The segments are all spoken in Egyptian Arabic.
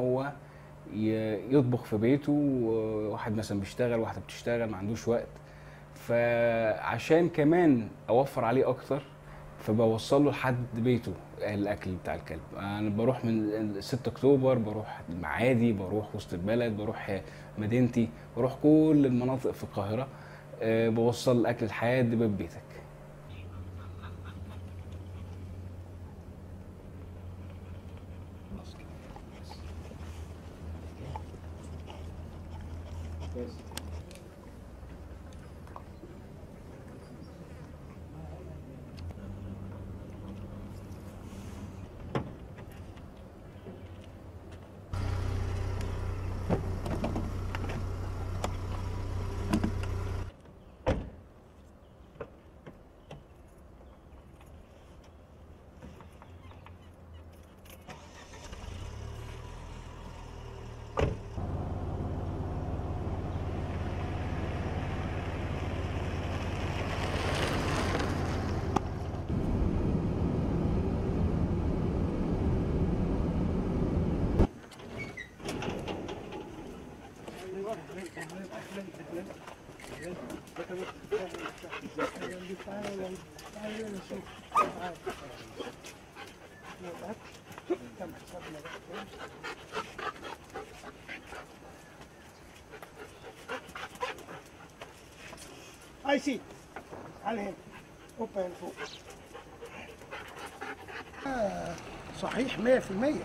هو ي- يطبخ في بيته واحد مثلا بيشتغل واحده بتشتغل ما عندوش وقت فعشان كمان اوفر عليه اكتر فبوصل له لحد بيته الاكل بتاع الكلب انا بروح من 6 اكتوبر بروح المعادي بروح وسط البلد بروح مدينتي بروح كل المناطق في القاهره أه، بوصل الاكل لحد باب بيتك اي سي على هنا هوبا هنا فوق آه، صحيح 100%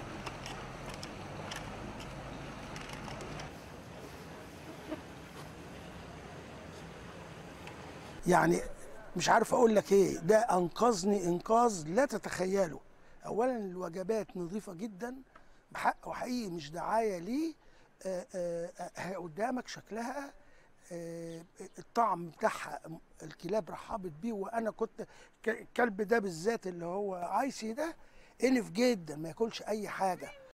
يعني مش عارف اقول لك ايه ده انقذني انقاذ لا تتخيله اولا الوجبات نظيفه جدا بحق وحقيقي مش دعايه ليه آه، آه، آه، قدامك شكلها آه، الطعم بتاعها الكلاب رحبت بيه وانا كنت ك- الكلب ده بالذات اللي هو عايسي ده انف جدا ما ياكلش اي حاجه